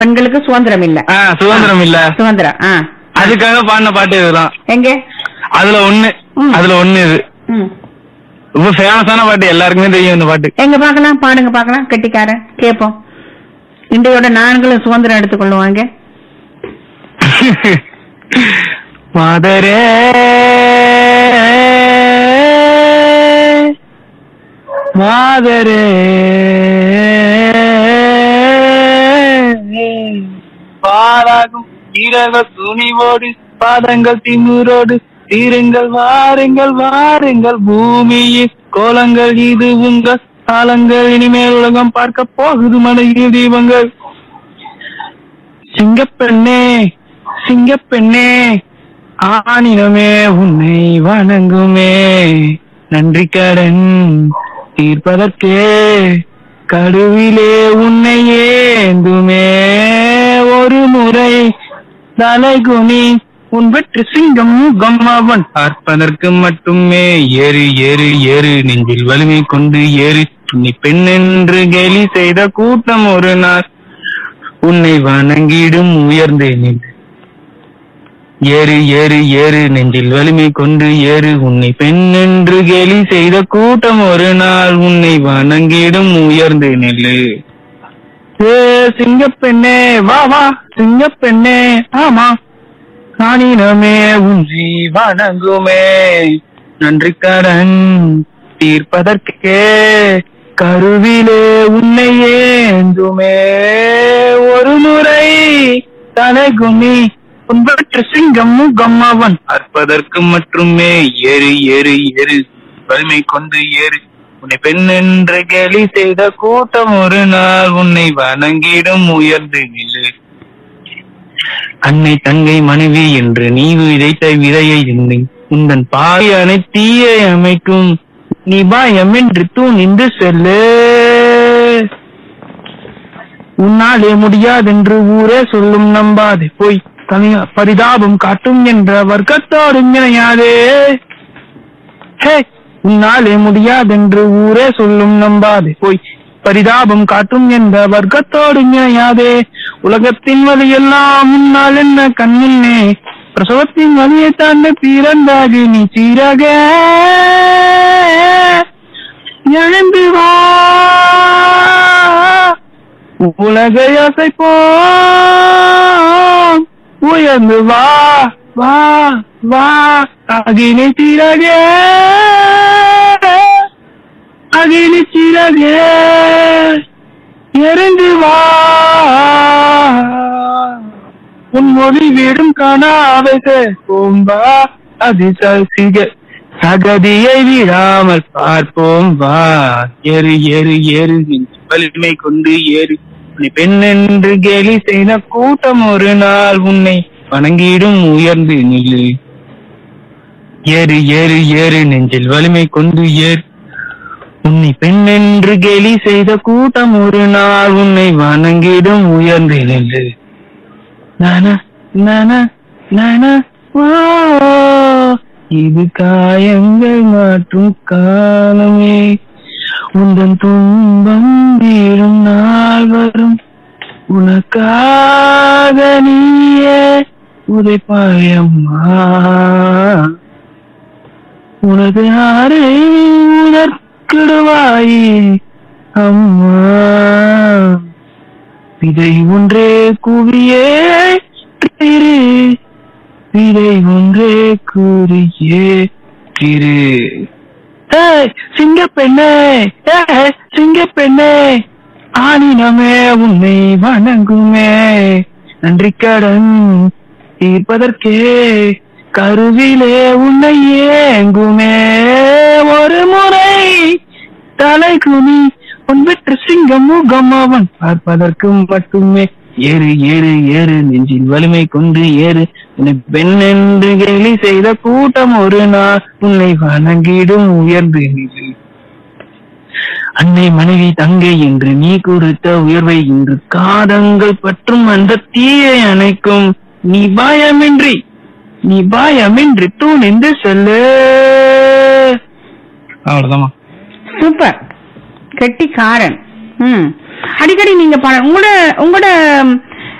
பெண்களுக்கு சுதந்திரம் இல்ல ஆ, சுதந்திரம் இல்ல சுதந்திரம் ஆ அதுக்காக பாடின பாட்டு இதுதான் எங்க அதுல ஒண்ணு ம். அதுல ஒண்ணு இது ம். ரொம்ப ஃபேமஸான பாட்டு எல்லாருக்குமே தெரியும் இந்த பாட்டு எங்க பாக்கலாம் பாடுங்க பாக்கலாம் கெட்டிக்காரன் கேப்போம் இன்றையோட நான்களும் சுதந்திரம் எடுத்துக்கொள்ளுவாங்க மாதரே மாதரே பாராகும் இரவ துணிவோடு பாதங்கள் திமுறோடு தீருங்கள் வாருங்கள் வாருங்கள் பூமியின் கோலங்கள் இது உங்கள் காலங்கள் இனிமேல் உலகம் பார்க்க போகுது மலையில் தீபங்கள் சிங்கப்பெண்ணே சிங்கப்பெண்ணே ஆனினமே உன்னை வணங்குமே நன்றி கடன் தீர்ப்பதற்கே கடுவிலே உன்னை ஏந்துமே ஒரு முறை தலைகுனி உன் வெற்றி சிங்கம் முகம் அவன் பார்ப்பதற்கு மட்டுமே ஏறு ஏறு ஏறு நெஞ்சில் வலிமை கொண்டு ஏறு நீ பெண் என்று கேலி செய்த கூட்டம் ஒரு நாள் உன்னை வணங்கிடும் உயர்ந்தேன் என்று. ஏறு ஏறு ஏறு நெஞ்சில் வலிமை கொண்டு ஏறு உன்னை பெண் என்று கேலி செய்த கூட்டம் ஒரு நாள் உன்னை வணங்கிடும் உயர்ந்து நெல்லு ஏ சிங்கப்பெண்ணே வா வா சிங்கப்பெண்ணே ஆமா காணினமே உஞ்சி வணங்குமே நன்றி கடன் தீர்ப்பதற்கே கருவிலே உன்னை ஏந்துமே ஒரு முறை தலைகுமி உன்பற்ற சிங்கம் முகம் அவன் அற்பதற்கு மட்டுமே ஏறு ஏறு ஏறு வலிமை கொண்டு ஏறு உன்னை பெண் என்று கேலி செய்த கூட்டம் ஒரு நாள் உன்னை வணங்கிடும் உயர்ந்து நில்லு அன்னை தங்கை மனைவி என்று நீ விதைத்த விதையை எண்ணி உந்தன் பாய் அனைத்தீயை அமைக்கும் நீ பாயம் என்று தூணிந்து செல்லு உன்னாலே முடியாதென்று ஊரே சொல்லும் நம்பாதே போய் தனியா பரிதாபம் காட்டும் என்ற வர்க்கத்தோடு இணையாதே ஹே உன்னாலே முடியாதென்று ஊரே சொல்லும் நம்பாதே போய் பரிதாபம் காட்டும் என்ற வர்க்கத்தோடு இணையாதே உலகத்தின் வழியெல்லாம் முன்னால் என்ன கண்முன்னே பிரசவத்தின் வழியை தாண்ட பிறந்தாகி நீ சீராக எழுந்து வா உலகை அசைப்போம் உயர்ந்து வா வா வா அகினி சிறகே அகினி சிறகே எரிந்து வா உன் மொழி வீடும் காணாவை போம்பா அது சிக சகதியை விடாமல் பார்ப்போம் வா ஏறு ஏறு ஏறு வலிமை கொண்டு ஏறு நீ பெண் என்று கேலி செய்த கூட்டம் ஒரு நாள் உன்னை வணங்கிடும் உயர்ந்து நில்லு ஏறு ஏறு ஏறு நெஞ்சில் வலிமை கொண்டு ஏறு உன்னை பெண் என்று கேலி செய்த கூட்டம் ஒரு நாள் உன்னை வணங்கிடும் உயர்ந்து நில்லு நானா நானா நானா வா இது காயங்கள் மாற்றும் காலமே உந்தன் துன்பம் வீழும் நாள் வரும் உனக்காக நீயே உதைப்பாயம்மா உனது ஆரை உதற்கிடுவாயே அம்மா விதை ஒன்றே கூவியே திரு விதை ஒன்றே கூறியே திரு ஏய் சிங்கப்பெண்ணே ஏய் சிங்கப்பெண்ணே ஆனினமே உன்னை வணங்குமே நன்றி கடன் தீர்ப்பதற்கே கருவிலே உன்னை ஏங்குமே ஒரு முறை தலை குனி உன் வெற்ற சிங்கம் முகம் அவன் பார்ப்பதற்கு மட்டுமே ஏறு ஏறு ஏறு நெஞ்சில் வலிமை கொண்டு ஏறு உன்னை பெண் என்று கேலி செய்த கூட்டம் ஒரு நாள் உன்னை வணங்கிடும் உயர்ந்து நின்று அன்னை மனைவி தங்கை என்று நீ கொடுத்த உயர்வை இன்று காதங்கள் பற்றும் அந்த தீயை அணைக்கும் நீ பயமின்றி நீ பயமின்றி தூணிந்து செல்லு அவ்வளவுதாம்மா சூப்பர் கெட்டிக்காரன் ம் அடிக்கடி நீங்க பாட உங்களோட உங்களோட